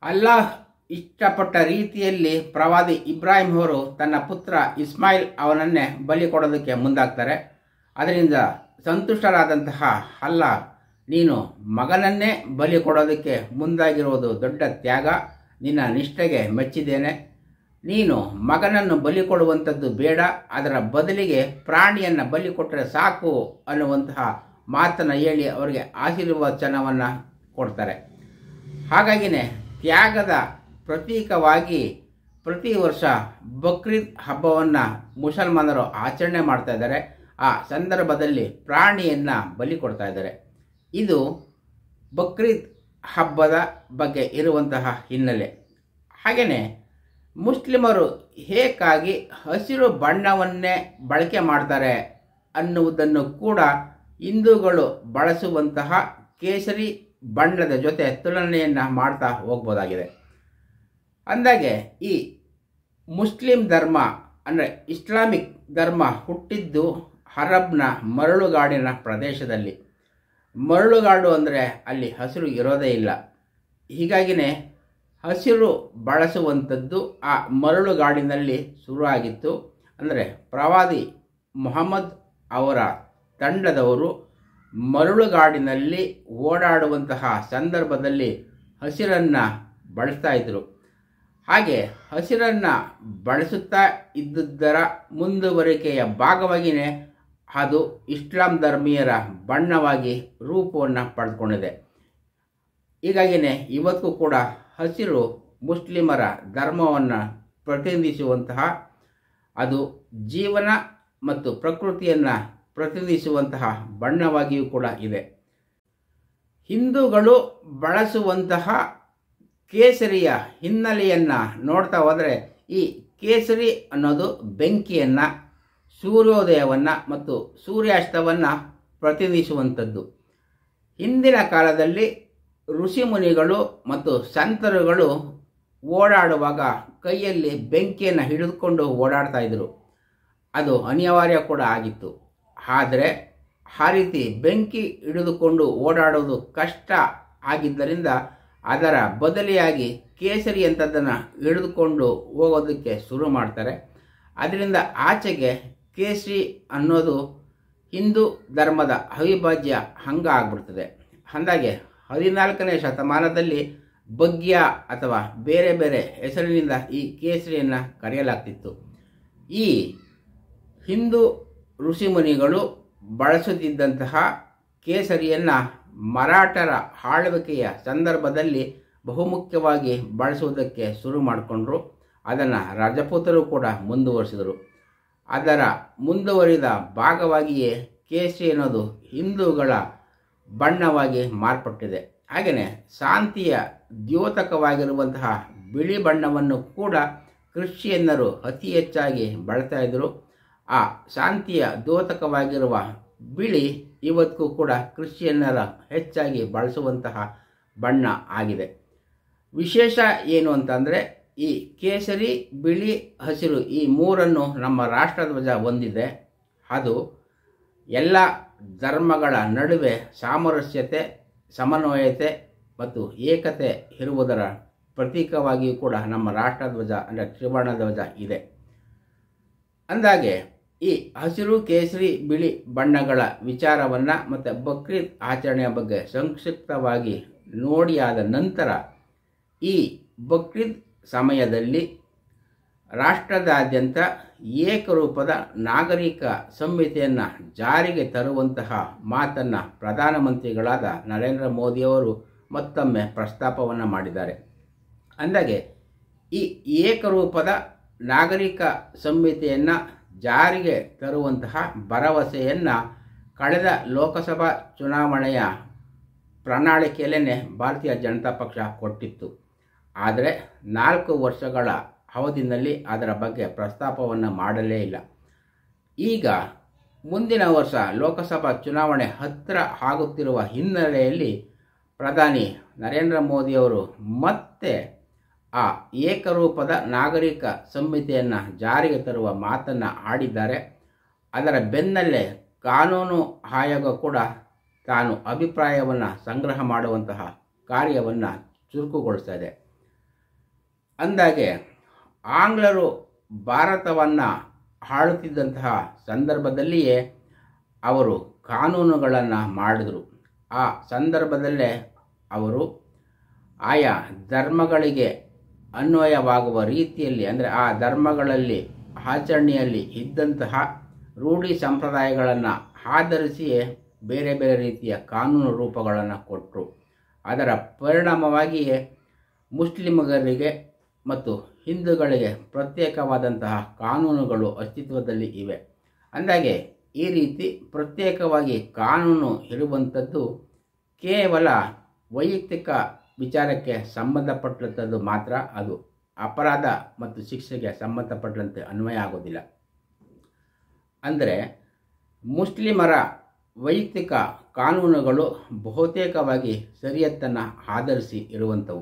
ಅಲ್ಲಾಹ್ ಇಷ್ಟಪಟ್ಟ ರೀತಿಯಲ್ಲಿ ಪ್ರವಾದಿ ಇಬ್ರಾಹಿಂ ಅವರು ತನ್ನ ಪುತ್ರ ಇಸ್ಮಾಯಿಲ್ ಅವನನ್ನೇ ಬಲಿ ಕೊಡೋದಕ್ಕೆ ಮುಂದಾಗ್ತಾರೆ ಅದರಿಂದ ಸಂತುಷ್ಟರಾದಂತಹ ಅಲ್ಲಾಹ್ ನೀನು ಮಗನನ್ನೇ ಬಲಿ ಕೊಡೋದಕ್ಕೆ ಮುಂದಾಗಿರುವುದು ದೊಡ್ಡ ತ್ಯಾಗ ನಿನ್ನ ನಿಷ್ಠೆಗೆ ಮೆಚ್ಚಿದ್ದೇನೆ ನೀನು ಮಗನನ್ನು ಬಲಿ ಕೊಡುವಂಥದ್ದು ಬೇಡ ಅದರ ಬದಲಿಗೆ ಪ್ರಾಣಿಯನ್ನು ಬಲಿ ಕೊಟ್ಟರೆ ಸಾಕು ಅನ್ನುವಂತಹ ಮಾತನ್ನು ಹೇಳಿ ಅವರಿಗೆ ಆಶೀರ್ವಚನವನ್ನು ಕೊಡ್ತಾರೆ ಹಾಗಾಗಿನೇ ತ್ಯಾಗದ ಪ್ರತೀಕವಾಗಿ ಪ್ರತಿ ವರ್ಷ ಬಕ್ರೀದ್ ಹಬ್ಬವನ್ನು ಮುಸಲ್ಮಾನರು ಆಚರಣೆ ಮಾಡ್ತಾ ಇದ್ದಾರೆ ಆ ಸಂದರ್ಭದಲ್ಲಿ ಪ್ರಾಣಿಯನ್ನು ಬಲಿ ಕೊಡ್ತಾ ಇದ್ದಾರೆ ಇದು ಬಕ್ರೀದ್ ಹಬ್ಬದ ಬಗ್ಗೆ ಇರುವಂತಹ ಹಿನ್ನೆಲೆ ಹಾಗೆಯೇ ಮುಸ್ಲಿಮರು ಹೇಗಾಗಿ ಹಸಿರು ಬಣ್ಣವನ್ನೇ ಬಳಕೆ ಮಾಡ್ತಾರೆ ಅನ್ನುವುದನ್ನು ಕೂಡ ಹಿಂದೂಗಳು ಬಳಸುವಂತಹ ಕೇಸರಿ ಬಣ್ಣದ ಜೊತೆ ತುಲನೆಯನ್ನು ಮಾಡ್ತಾ ಹೋಗ್ಬೋದಾಗಿದೆ ಅಂದಾಗೆ ಈ ಮುಸ್ಲಿಂ ಧರ್ಮ ಅಂದರೆ ಇಸ್ಲಾಮಿಕ್ ಧರ್ಮ ಹುಟ್ಟಿದ್ದು ಅರಬ್ನ ಮರಳುಗಾಡಿನ ಪ್ರದೇಶದಲ್ಲಿ ಮರಳುಗಾಡು ಅಂದರೆ ಅಲ್ಲಿ ಹಸಿರು ಇರೋದೇ ಇಲ್ಲ ಹೀಗಾಗಿನೇ ಹಸಿರು ಬಳಸುವಂಥದ್ದು ಆ ಮರಳುಗಾಡಿನಲ್ಲಿ ಶುರುವಾಗಿತ್ತು ಅಂದರೆ ಪ್ರವಾದಿ ಮೊಹಮ್ಮದ್ ಅವರ ತಂಡದವರು ಮರಳುಗಾಡಿನಲ್ಲಿ ಓಡಾಡುವಂತಹ ಸಂದರ್ಭದಲ್ಲಿ ಹಸಿರನ್ನು ಬಳಸ್ತಾ ಇದ್ದರು ಹಾಗೆ ಹಸಿರನ್ನು ಬಳಸುತ್ತಾ ಇದ್ದುದರ ಮುಂದುವರಿಕೆಯ ಭಾಗವಾಗಿಯೇ ಅದು ಇಸ್ಲಾಂ ಧರ್ಮೀಯರ ಬಣ್ಣವಾಗಿ ರೂಪವನ್ನು ಪಡೆದುಕೊಂಡಿದೆ ಹೀಗಾಗಿಯೇ ಇವತ್ತು ಕೂಡ ಹಸಿರು ಮುಸ್ಲಿಮರ ಧರ್ಮವನ್ನು ಪ್ರತಿನಿಧಿಸುವಂತಹ ಅದು ಜೀವನ ಮತ್ತು ಪ್ರಕೃತಿಯನ್ನು ಪ್ರತಿನಿಧಿಸುವಂತಹ ಬಣ್ಣವಾಗಿಯೂ ಕೂಡ ಇದೆ ಹಿಂದೂಗಳು ಬಳಸುವಂತಹ ಕೇಸರಿಯ ಹಿನ್ನೆಲೆಯನ್ನು ನೋಡ್ತಾ ಹೋದರೆ ಈ ಕೇಸರಿ ಅನ್ನೋದು ಬೆಂಕಿಯನ್ನು ಸೂರ್ಯೋದಯವನ್ನು ಮತ್ತು ಸೂರ್ಯಾಸ್ತವನ್ನು ಪ್ರತಿನಿಧಿಸುವಂಥದ್ದು ಹಿಂದಿನ ಕಾಲದಲ್ಲಿ ಋಷಿಮುನಿಗಳು ಮತ್ತು ಸಂತರುಗಳು ಓಡಾಡುವಾಗ ಕೈಯಲ್ಲಿ ಬೆಂಕಿಯನ್ನು ಹಿಡಿದುಕೊಂಡು ಓಡಾಡ್ತಾ ಇದ್ದರು ಅದು ಅನಿವಾರ್ಯ ಕೂಡ ಆಗಿತ್ತು ಆದರೆ ಆ ರೀತಿ ಬೆಂಕಿ ಹಿಡಿದುಕೊಂಡು ಓಡಾಡೋದು ಕಷ್ಟ ಆಗಿದ್ದರಿಂದ ಅದರ ಬದಲಿಯಾಗಿ ಕೇಸರಿ ಅಂಥದ್ದನ್ನು ಹಿಡಿದುಕೊಂಡು ಹೋಗೋದಕ್ಕೆ ಶುರು ಮಾಡ್ತಾರೆ ಅದರಿಂದ ಆಚೆಗೆ ಕೇಸರಿ ಅನ್ನೋದು ಹಿಂದೂ ಧರ್ಮದ ಅವಿಭಾಜ್ಯ ಅಂಗ ಆಗ್ಬಿಡ್ತದೆ ಅಂದಾಗೆ ಹದಿನಾಲ್ಕನೇ ಶತಮಾನದಲ್ಲಿ ಬಗ್ಯ ಅಥವಾ ಬೇರೆ ಬೇರೆ ಹೆಸರಿನಿಂದ ಈ ಕೇಸರಿಯನ್ನು ಕರೆಯಲಾಗ್ತಿತ್ತು ಈ ಹಿಂದೂ ಋಷಿಮುನಿಗಳು ಬಳಸುತ್ತಿದ್ದಂತಹ ಕೇಸರಿಯನ್ನು ಮರಾಠರ ಆಳ್ವಿಕೆಯ ಸಂದರ್ಭದಲ್ಲಿ ಬಹುಮುಖ್ಯವಾಗಿ ಬಳಸುವುದಕ್ಕೆ ಶುರು ಮಾಡಿಕೊಂಡ್ರು ಅದನ್ನು ರಜಪೂತರು ಕೂಡ ಮುಂದುವರಿಸಿದರು ಅದರ ಮುಂದುವರಿದ ಭಾಗವಾಗಿಯೇ ಕೇಸರಿ ಅನ್ನೋದು ಹಿಂದೂಗಳ ಬಣ್ಣವಾಗಿ ಮಾರ್ಪಟ್ಟಿದೆ ಹಾಗೆಯೇ ಶಾಂತಿಯ ದ್ಯೋತಕವಾಗಿರುವಂತಹ ಬಿಳಿ ಬಣ್ಣವನ್ನು ಕೂಡ ಕ್ರಿಶ್ಚಿಯನ್ನರು ಅತಿ ಹೆಚ್ಚಾಗಿ ಬಳಸ್ತಾ ಇದ್ದರು ಆ ಶಾಂತಿಯ ದ್ಯೋತಕವಾಗಿರುವ ಬಿಳಿ ಇವತ್ತಿಗೂ ಕೂಡ ಕ್ರಿಶ್ಚಿಯನ್ನರ ಹೆಚ್ಚಾಗಿ ಬಳಸುವಂತಹ ಬಣ್ಣ ಆಗಿದೆ ವಿಶೇಷ ಏನು ಅಂತಂದರೆ ಈ ಕೇಸರಿ ಬಿಳಿ ಹಸಿರು ಈ ಮೂರನ್ನು ನಮ್ಮ ರಾಷ್ಟ್ರಧ್ವಜ ಹೊಂದಿದೆ ಅದು ಎಲ್ಲ ಧರ್ಮಗಳ ನಡುವೆ ಸಾಮರಸ್ಯತೆ ಸಮನ್ವಯತೆ ಮತ್ತು ಏಕತೆ ಇರುವುದರ ಪ್ರತೀಕವಾಗಿಯೂ ಕೂಡ ನಮ್ಮ ರಾಷ್ಟ್ರಧ್ವಜ ಅಂದರೆ ತ್ರಿವರ್ಣ ಧ್ವಜ ಇದೆ ಅಂದಾಗೆ ಈ ಹಸಿರು ಕೇಸರಿ ಬಿಳಿ ಬಣ್ಣಗಳ ವಿಚಾರವನ್ನು ಮತ್ತು ಬಕ್ರೀದ್ ಆಚರಣೆಯ ಬಗ್ಗೆ ಸಂಕ್ಷಿಪ್ತವಾಗಿ ನೋಡಿಯಾದ ನಂತರ ಈ ಬಕ್ರೀದ್ ಸಮಯದಲ್ಲಿ ರಾಷ್ಟ್ರದಾದ್ಯಂತ ಏಕರೂಪದ ನಾಗರಿಕ ಸಂಹಿತೆಯನ್ನು ಜಾರಿಗೆ ತರುವಂತಹ ಮಾತನ್ನು ಪ್ರಧಾನಮಂತ್ರಿಗಳಾದ ನರೇಂದ್ರ ಮೋದಿಯವರು ಮತ್ತೊಮ್ಮೆ ಪ್ರಸ್ತಾಪವನ್ನು ಮಾಡಿದ್ದಾರೆ ಅಂದಾಗೆ ಈ ಏಕರೂಪದ ನಾಗರಿಕ ಸಂಹಿತೆಯನ್ನು ಜಾರಿಗೆ ತರುವಂತಹ ಭರವಸೆಯನ್ನು ಕಳೆದ ಲೋಕಸಭಾ ಚುನಾವಣೆಯ ಪ್ರಣಾಳಿಕೆಯಲ್ಲೇ ಭಾರತೀಯ ಜನತಾ ಪಕ್ಷ ಕೊಟ್ಟಿತ್ತು ಆದರೆ ನಾಲ್ಕು ವರ್ಷಗಳ ಅವಧಿನಲ್ಲಿ ಅದರ ಬಗ್ಗೆ ಪ್ರಸ್ತಾಪವನ್ನು ಮಾಡಲೇ ಇಲ್ಲ ಈಗ ಮುಂದಿನ ವರ್ಷ ಲೋಕಸಭಾ ಚುನಾವಣೆ ಹತ್ತಿರ ಆಗುತ್ತಿರುವ ಹಿನ್ನೆಲೆಯಲ್ಲಿ ಪ್ರಧಾನಿ ನರೇಂದ್ರ ಮೋದಿಯವರು ಮತ್ತೆ ಆ ಏಕರೂಪದ ನಾಗರಿಕ ಸಂಹಿತೆಯನ್ನು ಜಾರಿಗೆ ತರುವ ಮಾತನ್ನು ಆಡಿದ್ದಾರೆ ಅದರ ಬೆನ್ನಲ್ಲೇ ಕಾನೂನು ಆಯೋಗ ಕೂಡ ತಾನು ಅಭಿಪ್ರಾಯವನ್ನು ಸಂಗ್ರಹ ಮಾಡುವಂತಹ ಕಾರ್ಯವನ್ನು ಚುರುಕುಗೊಳಿಸ್ತಾ ಇದೆ ಅಂದಾಗೆ ಆಂಗ್ಲರು ಭಾರತವನ್ನು ಆಳುತ್ತಿದ್ದಂತಹ ಸಂದರ್ಭದಲ್ಲಿಯೇ ಅವರು ಕಾನೂನುಗಳನ್ನು ಮಾಡಿದರು ಆ ಸಂದರ್ಭದಲ್ಲೇ ಅವರು ಆಯಾ ಧರ್ಮಗಳಿಗೆ ಅನ್ವಯವಾಗುವ ರೀತಿಯಲ್ಲಿ ಅಂದರೆ ಆ ಧರ್ಮಗಳಲ್ಲಿ ಆಚರಣೆಯಲ್ಲಿ ಇದ್ದಂತಹ ರೂಢಿ ಸಂಪ್ರದಾಯಗಳನ್ನು ಆಧರಿಸಿಯೇ ಬೇರೆ ಬೇರೆ ರೀತಿಯ ಕಾನೂನು ರೂಪಗಳನ್ನು ಕೊಟ್ಟರು ಅದರ ಪರಿಣಾಮವಾಗಿಯೇ ಮುಸ್ಲಿಮರಿಗೆ ಮತ್ತು ಹಿಂದೂಗಳಿಗೆ ಪ್ರತ್ಯೇಕವಾದಂತಹ ಕಾನೂನುಗಳು ಅಸ್ತಿತ್ವದಲ್ಲಿ ಇವೆ ಅಂದಾಗೆ ಈ ರೀತಿ ಪ್ರತ್ಯೇಕವಾಗಿ ಕಾನೂನು ಇರುವಂಥದ್ದು ಕೇವಲ ವೈಯಕ್ತಿಕ ವಿಚಾರಕ್ಕೆ ಸಂಬಂಧಪಟ್ಟಂಥದ್ದು ಮಾತ್ರ ಅದು ಅಪರಾಧ ಮತ್ತು ಶಿಕ್ಷೆಗೆ ಸಂಬಂಧಪಟ್ಟಂತೆ ಅನ್ವಯ ಆಗೋದಿಲ್ಲ ಅಂದರೆ ಮುಸ್ಲಿಮರ ವೈಯಕ್ತಿಕ ಕಾನೂನುಗಳು ಬಹುತೇಕವಾಗಿ ಸರಿಯತ್ತನ್ನು ಆಧರಿಸಿ ಇರುವಂಥವು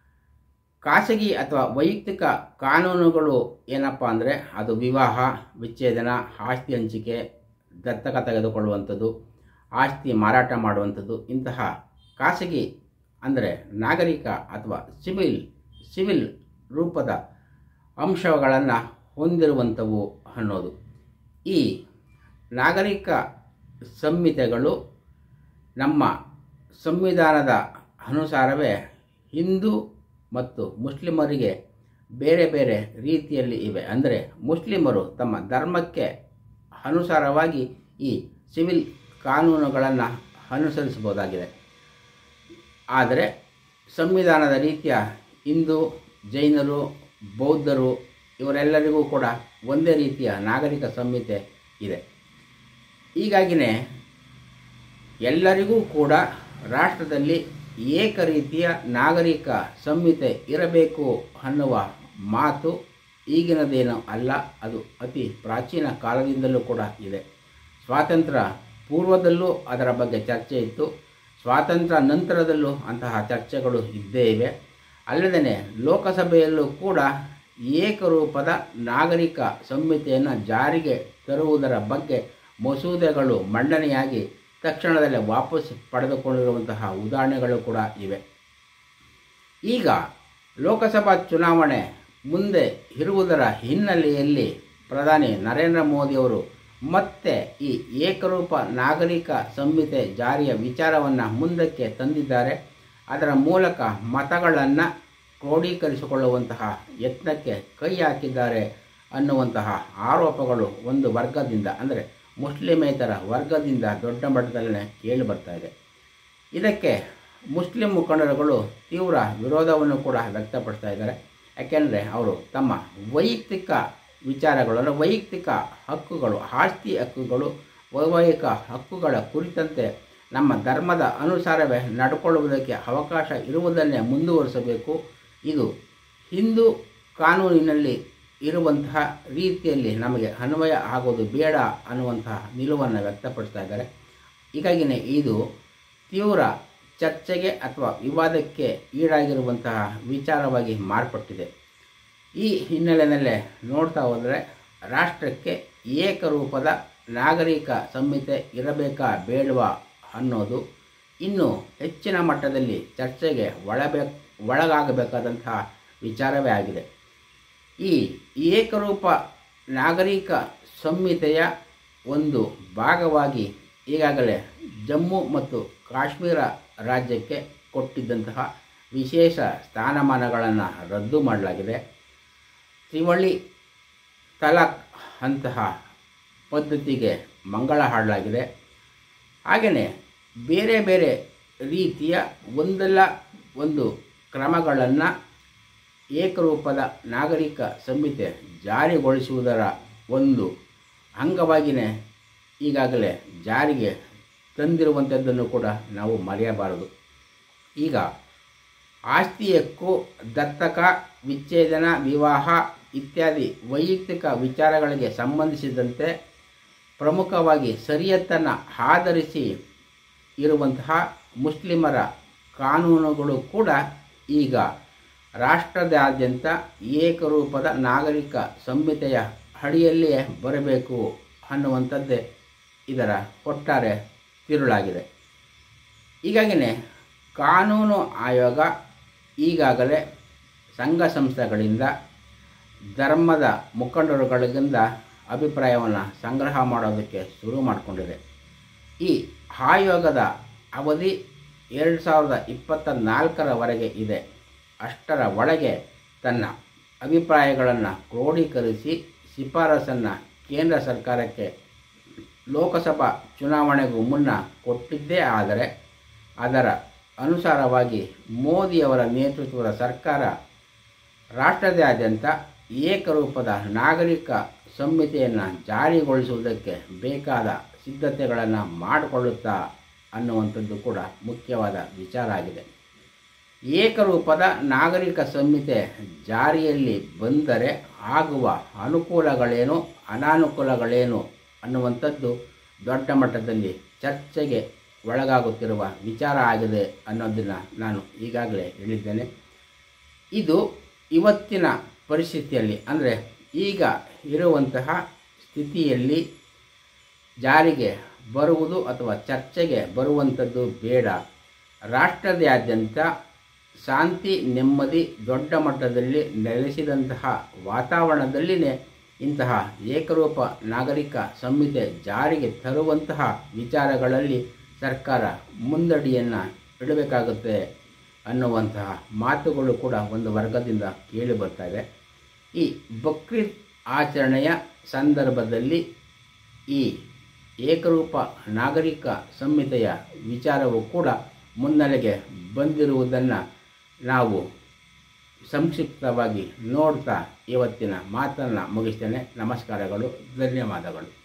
ಖಾಸಗಿ ಅಥವಾ ವೈಯಕ್ತಿಕ ಕಾನೂನುಗಳು ಏನಪ್ಪ ಅಂದರೆ ಅದು ವಿವಾಹ ವಿಚ್ಛೇದನ ಆಸ್ತಿ ಹಂಚಿಕೆ ದತ್ತಕ ತೆಗೆದುಕೊಳ್ಳುವಂಥದ್ದು ಆಸ್ತಿ ಮಾರಾಟ ಮಾಡುವಂಥದ್ದು ಇಂತಹ ಖಾಸಗಿ ಅಂದರೆ ನಾಗರಿಕ ಅಥವಾ ಸಿವಿಲ್ ಸಿವಿಲ್ ರೂಪದ ಅಂಶಗಳನ್ನು ಹೊಂದಿರುವಂಥವು ಅನ್ನೋದು ಈ ನಾಗರಿಕ ಸಂಹಿತೆಗಳು ನಮ್ಮ ಸಂವಿಧಾನದ ಅನುಸಾರವೇ ಹಿಂದೂ ಮತ್ತು ಮುಸ್ಲಿಮರಿಗೆ ಬೇರೆ ಬೇರೆ ರೀತಿಯಲ್ಲಿ ಇವೆ ಅಂದರೆ ಮುಸ್ಲಿಮರು ತಮ್ಮ ಧರ್ಮಕ್ಕೆ ಅನುಸಾರವಾಗಿ ಈ ಸಿವಿಲ್ ಕಾನೂನುಗಳನ್ನು ಅನುಸರಿಸಬಹುದಾಗಿದೆ ಆದರೆ ಸಂವಿಧಾನದ ರೀತಿಯ ಹಿಂದೂ ಜೈನರು ಬೌದ್ಧರು ಇವರೆಲ್ಲರಿಗೂ ಕೂಡ ಒಂದೇ ರೀತಿಯ ನಾಗರಿಕ ಸಂಹಿತೆ ಇದೆ ಹೀಗಾಗಿಯೇ ಎಲ್ಲರಿಗೂ ಕೂಡ ರಾಷ್ಟ್ರದಲ್ಲಿ ಏಕ ರೀತಿಯ ನಾಗರಿಕ ಸಂಹಿತೆ ಇರಬೇಕು ಅನ್ನುವ ಮಾತು ಈಗಿನದೇನೋ ಅಲ್ಲ ಅದು ಅತಿ ಪ್ರಾಚೀನ ಕಾಲದಿಂದಲೂ ಕೂಡ ಇದೆ ಸ್ವಾತಂತ್ರ್ಯ ಪೂರ್ವದಲ್ಲೂ ಅದರ ಬಗ್ಗೆ ಚರ್ಚೆ ಇತ್ತು ಸ್ವಾತಂತ್ರ್ಯ ನಂತರದಲ್ಲೂ ಅಂತಹ ಚರ್ಚೆಗಳು ಇದ್ದೇ ಇವೆ ಅಲ್ಲದೆ ಲೋಕಸಭೆಯಲ್ಲೂ ಕೂಡ ಏಕರೂಪದ ನಾಗರಿಕ ಸಂಹಿತೆಯನ್ನು ಜಾರಿಗೆ ತರುವುದರ ಬಗ್ಗೆ ಮಸೂದೆಗಳು ಮಂಡನೆಯಾಗಿ ತಕ್ಷಣದಲ್ಲೇ ವಾಪಸ್ ಪಡೆದುಕೊಂಡಿರುವಂತಹ ಉದಾಹರಣೆಗಳು ಕೂಡ ಇವೆ ಈಗ ಲೋಕಸಭಾ ಚುನಾವಣೆ ಮುಂದೆ ಇರುವುದರ ಹಿನ್ನೆಲೆಯಲ್ಲಿ ಪ್ರಧಾನಿ ನರೇಂದ್ರ ಮೋದಿಯವರು ಮತ್ತೆ ಈ ಏಕರೂಪ ನಾಗರಿಕ ಸಂಹಿತೆ ಜಾರಿಯ ವಿಚಾರವನ್ನು ಮುಂದಕ್ಕೆ ತಂದಿದ್ದಾರೆ ಅದರ ಮೂಲಕ ಮತಗಳನ್ನು ಕ್ರೋಢೀಕರಿಸಿಕೊಳ್ಳುವಂತಹ ಯತ್ನಕ್ಕೆ ಕೈ ಹಾಕಿದ್ದಾರೆ ಅನ್ನುವಂತಹ ಆರೋಪಗಳು ಒಂದು ವರ್ಗದಿಂದ ಅಂದರೆ ಮುಸ್ಲಿಮೇತರ ವರ್ಗದಿಂದ ದೊಡ್ಡ ಮಟ್ಟದಲ್ಲೇ ಕೇಳಿ ಬರ್ತಾ ಇದೆ ಇದಕ್ಕೆ ಮುಸ್ಲಿಂ ಮುಖಂಡರುಗಳು ತೀವ್ರ ವಿರೋಧವನ್ನು ಕೂಡ ವ್ಯಕ್ತಪಡಿಸ್ತಾ ಇದ್ದಾರೆ ಯಾಕೆಂದರೆ ಅವರು ತಮ್ಮ ವೈಯಕ್ತಿಕ ವಿಚಾರಗಳು ಅಂದರೆ ವೈಯಕ್ತಿಕ ಹಕ್ಕುಗಳು ಆಸ್ತಿ ಹಕ್ಕುಗಳು ವೈವಾಹಿಕ ಹಕ್ಕುಗಳ ಕುರಿತಂತೆ ನಮ್ಮ ಧರ್ಮದ ಅನುಸಾರವೇ ನಡ್ಕೊಳ್ಳುವುದಕ್ಕೆ ಅವಕಾಶ ಇರುವುದನ್ನೇ ಮುಂದುವರಿಸಬೇಕು ಇದು ಹಿಂದೂ ಕಾನೂನಿನಲ್ಲಿ ಇರುವಂತಹ ರೀತಿಯಲ್ಲಿ ನಮಗೆ ಅನ್ವಯ ಆಗೋದು ಬೇಡ ಅನ್ನುವಂತಹ ನಿಲುವನ್ನು ವ್ಯಕ್ತಪಡಿಸ್ತಾ ಇದ್ದಾರೆ ಹೀಗಾಗಿಯೇ ಇದು ತೀವ್ರ ಚರ್ಚೆಗೆ ಅಥವಾ ವಿವಾದಕ್ಕೆ ಈಡಾಗಿರುವಂತಹ ವಿಚಾರವಾಗಿ ಮಾರ್ಪಟ್ಟಿದೆ ಈ ಹಿನ್ನೆಲೆಯಲ್ಲೇ ನೋಡ್ತಾ ಹೋದರೆ ರಾಷ್ಟ್ರಕ್ಕೆ ಏಕರೂಪದ ನಾಗರಿಕ ಸಂಹಿತೆ ಇರಬೇಕಾ ಬೇಡವಾ ಅನ್ನೋದು ಇನ್ನೂ ಹೆಚ್ಚಿನ ಮಟ್ಟದಲ್ಲಿ ಚರ್ಚೆಗೆ ಒಳಬೇ ಒಳಗಾಗಬೇಕಾದಂತಹ ವಿಚಾರವೇ ಆಗಿದೆ ಈ ಏಕರೂಪ ನಾಗರಿಕ ಸಂಹಿತೆಯ ಒಂದು ಭಾಗವಾಗಿ ಈಗಾಗಲೇ ಜಮ್ಮು ಮತ್ತು ಕಾಶ್ಮೀರ ರಾಜ್ಯಕ್ಕೆ ಕೊಟ್ಟಿದ್ದಂತಹ ವಿಶೇಷ ಸ್ಥಾನಮಾನಗಳನ್ನು ರದ್ದು ಮಾಡಲಾಗಿದೆ ತ್ರಿವಳಿ ತಲಾಕ್ ಅಂತಹ ಪದ್ಧತಿಗೆ ಮಂಗಳ ಹಾಡಲಾಗಿದೆ ಹಾಗೆಯೇ ಬೇರೆ ಬೇರೆ ರೀತಿಯ ಒಂದಲ್ಲ ಒಂದು ಕ್ರಮಗಳನ್ನು ಏಕರೂಪದ ನಾಗರಿಕ ಸಂಹಿತೆ ಜಾರಿಗೊಳಿಸುವುದರ ಒಂದು ಅಂಗವಾಗಿಯೇ ಈಗಾಗಲೇ ಜಾರಿಗೆ ತಂದಿರುವಂಥದ್ದನ್ನು ಕೂಡ ನಾವು ಮರೆಯಬಾರದು ಈಗ ಆಸ್ತಿ ಹಕ್ಕು ದತ್ತಕ ವಿಚ್ಛೇದನ ವಿವಾಹ ಇತ್ಯಾದಿ ವೈಯಕ್ತಿಕ ವಿಚಾರಗಳಿಗೆ ಸಂಬಂಧಿಸಿದಂತೆ ಪ್ರಮುಖವಾಗಿ ಸರಿಯತ್ತನ್ನು ಆಧರಿಸಿ ಇರುವಂತಹ ಮುಸ್ಲಿಮರ ಕಾನೂನುಗಳು ಕೂಡ ಈಗ ರಾಷ್ಟ್ರದಾದ್ಯಂತ ಏಕರೂಪದ ನಾಗರಿಕ ಸಂಹಿತೆಯ ಅಡಿಯಲ್ಲಿಯೇ ಬರಬೇಕು ಅನ್ನುವಂಥದ್ದೇ ಇದರ ಒಟ್ಟಾರೆ ತಿರುಳಾಗಿದೆ ಹೀಗಾಗಿಯೇ ಕಾನೂನು ಆಯೋಗ ಈಗಾಗಲೇ ಸಂಘ ಸಂಸ್ಥೆಗಳಿಂದ ಧರ್ಮದ ಮುಖಂಡರುಗಳಿಂದ ಅಭಿಪ್ರಾಯವನ್ನು ಸಂಗ್ರಹ ಮಾಡೋದಕ್ಕೆ ಶುರು ಮಾಡಿಕೊಂಡಿದೆ ಈ ಆಯೋಗದ ಅವಧಿ ಎರಡು ಸಾವಿರದ ಇಪ್ಪತ್ತ ನಾಲ್ಕರವರೆಗೆ ಇದೆ ಅಷ್ಟರ ಒಳಗೆ ತನ್ನ ಅಭಿಪ್ರಾಯಗಳನ್ನು ಕ್ರೋಢೀಕರಿಸಿ ಶಿಫಾರಸನ್ನು ಕೇಂದ್ರ ಸರ್ಕಾರಕ್ಕೆ ಲೋಕಸಭಾ ಚುನಾವಣೆಗೂ ಮುನ್ನ ಕೊಟ್ಟಿದ್ದೇ ಆದರೆ ಅದರ ಅನುಸಾರವಾಗಿ ಮೋದಿಯವರ ನೇತೃತ್ವದ ಸರ್ಕಾರ ರಾಷ್ಟ್ರದಾದ್ಯಂತ ಏಕರೂಪದ ನಾಗರಿಕ ಸಂಹಿತೆಯನ್ನು ಜಾರಿಗೊಳಿಸುವುದಕ್ಕೆ ಬೇಕಾದ ಸಿದ್ಧತೆಗಳನ್ನು ಮಾಡಿಕೊಳ್ಳುತ್ತಾ ಅನ್ನುವಂಥದ್ದು ಕೂಡ ಮುಖ್ಯವಾದ ವಿಚಾರ ಆಗಿದೆ ಏಕರೂಪದ ನಾಗರಿಕ ಸಂಹಿತೆ ಜಾರಿಯಲ್ಲಿ ಬಂದರೆ ಆಗುವ ಅನುಕೂಲಗಳೇನು ಅನಾನುಕೂಲಗಳೇನು ಅನ್ನುವಂಥದ್ದು ದೊಡ್ಡ ಮಟ್ಟದಲ್ಲಿ ಚರ್ಚೆಗೆ ಒಳಗಾಗುತ್ತಿರುವ ವಿಚಾರ ಆಗಿದೆ ಅನ್ನೋದನ್ನು ನಾನು ಈಗಾಗಲೇ ಹೇಳಿದ್ದೇನೆ ಇದು ಇವತ್ತಿನ ಪರಿಸ್ಥಿತಿಯಲ್ಲಿ ಅಂದರೆ ಈಗ ಇರುವಂತಹ ಸ್ಥಿತಿಯಲ್ಲಿ ಜಾರಿಗೆ ಬರುವುದು ಅಥವಾ ಚರ್ಚೆಗೆ ಬರುವಂಥದ್ದು ಬೇಡ ರಾಷ್ಟ್ರದಾದ್ಯಂತ ಶಾಂತಿ ನೆಮ್ಮದಿ ದೊಡ್ಡ ಮಟ್ಟದಲ್ಲಿ ನೆಲೆಸಿದಂತಹ ವಾತಾವರಣದಲ್ಲಿಯೇ ಇಂತಹ ಏಕರೂಪ ನಾಗರಿಕ ಸಂಹಿತೆ ಜಾರಿಗೆ ತರುವಂತಹ ವಿಚಾರಗಳಲ್ಲಿ ಸರ್ಕಾರ ಮುಂದಡಿಯನ್ನು ಇಡಬೇಕಾಗುತ್ತೆ ಅನ್ನುವಂತಹ ಮಾತುಗಳು ಕೂಡ ಒಂದು ವರ್ಗದಿಂದ ಕೇಳಿ ಬರ್ತಾ ಇದೆ ಈ ಬಕ್ರೀದ್ ಆಚರಣೆಯ ಸಂದರ್ಭದಲ್ಲಿ ಈ ಏಕರೂಪ ನಾಗರಿಕ ಸಂಹಿತೆಯ ವಿಚಾರವು ಕೂಡ ಮುನ್ನೆಲೆಗೆ ಬಂದಿರುವುದನ್ನು ನಾವು ಸಂಕ್ಷಿಪ್ತವಾಗಿ ನೋಡ್ತಾ ಇವತ್ತಿನ ಮಾತನ್ನು ಮುಗಿಸ್ತೇನೆ ನಮಸ್ಕಾರಗಳು ಧನ್ಯವಾದಗಳು